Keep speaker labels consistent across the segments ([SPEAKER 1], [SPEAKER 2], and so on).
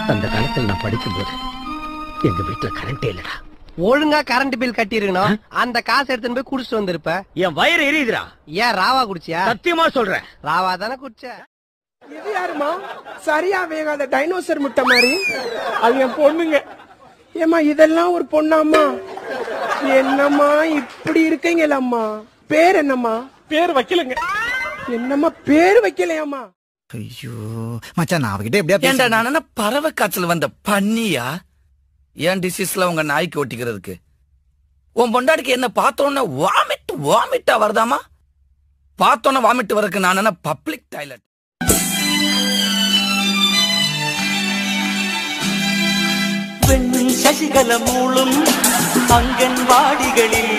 [SPEAKER 1] அந்த காலத்துல நான் படிக்கும்போது எங்க வீட்டுல கரண்டே இல்லடா
[SPEAKER 2] ஒழுங்கா கரண்ட் பில் கட்டி இருக்கணும் அந்த காசு எடுத்துன்னு போய் குடிச்சிட்டு வந்திருப்ப
[SPEAKER 1] என் வயிறு எரியுதுடா
[SPEAKER 2] ஏன் ராவா குடிச்சியா
[SPEAKER 1] சத்தியமா சொல்றேன்
[SPEAKER 2] ராவா தானே குடிச்ச
[SPEAKER 3] இது யாருமா சரியா வேகாத டைனோசர் முட்டை மாதிரி அது என் பொண்ணுங்க ஏமா இதெல்லாம் ஒரு பொண்ணாம்மா என்னம்மா இப்படி இருக்கீங்களம்மா பேர் என்னம்மா பேர் வைக்கலங்க என்னம்மா பேர் வைக்கலையாம்மா
[SPEAKER 4] ஐயோ மச்சான் நான் அவகிட்ட எப்படியா
[SPEAKER 5] ஏன்டா நான் என்ன பறவை காய்ச்சல் வந்த பண்ணியா ஏன் டிசீஸ்ல உங்க நாய்க்கு ஒட்டிக்கிறதுக்கு உன் பொண்டாடிக்கு என்ன பார்த்தோன்னே வாமிட் வாமிட்டா வருதாமா பார்த்தோன்னே வாமிட் வரக்கு நான் என்ன பப்ளிக் டாய்லெட்
[SPEAKER 6] பெண்ணின் சசிகல மூளும் அங்கன்வாடிகளில்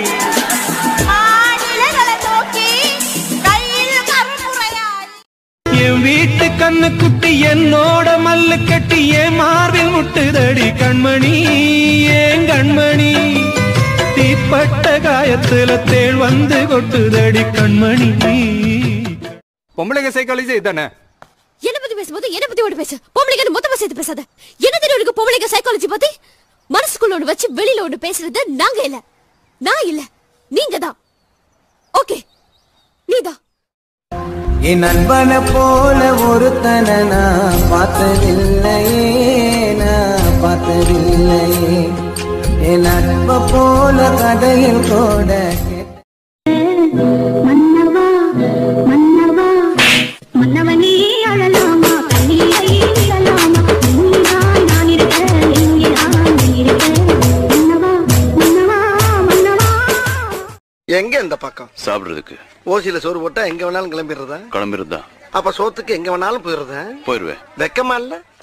[SPEAKER 7] என் வீட்டு கண்ணு குட்டி என்னோட மல்லு கட்டி என் மார்பில் முட்டுதடி கண்மணி ஏன் கண்மணி தீப்பட்ட காயத்துல தேள் வந்து கொட்டுதடி கண்மணி
[SPEAKER 8] பொம்பளைங்க சைக்காலஜி இதானே
[SPEAKER 9] என்ன பத்தி பேசும்போது என்ன பத்தி ஓடி பேசு பொம்பளைங்க மொத்தமா சேர்த்து பேசாத என்ன தெரியும் உனக்கு பொம்பளைங்க சைக்காலஜி பத்தி மனசுக்குள்ள ஒண்ணு வச்சு வெளியில ஒண்ணு பேசுறது நாங்க இல்ல நான் இல்ல நீங்க தான் ஓகே நீதான்
[SPEAKER 6] என் நண்பனை போல ஒருத்தனை நான் பார்த்ததில்லையே நான் பார்த்ததில்லையே என் நட்ப போல கதையில் கூட
[SPEAKER 9] மன்னவா மன்னவா மன்னவனே அழலாமா கண்ணீரை விடலாமா நீதான் நான் இருக்க இங்கேதான் நீ இருக்க மன்னவா மன்னவா மன்னவா
[SPEAKER 10] எங்க இந்த பக்கம்
[SPEAKER 11] சாப்பிடுறதுக்கு
[SPEAKER 10] ஓசியில சோறு போட்டா எங்க வேணாலும் கிளம்பிடுறதா
[SPEAKER 11] கிளம்பிருந்தா
[SPEAKER 10] அப்ப சோத்துக்கு எங்க வேணாலும் போயிடுறதா
[SPEAKER 11] போயிருவேன்
[SPEAKER 10] வெக்கமா இல்ல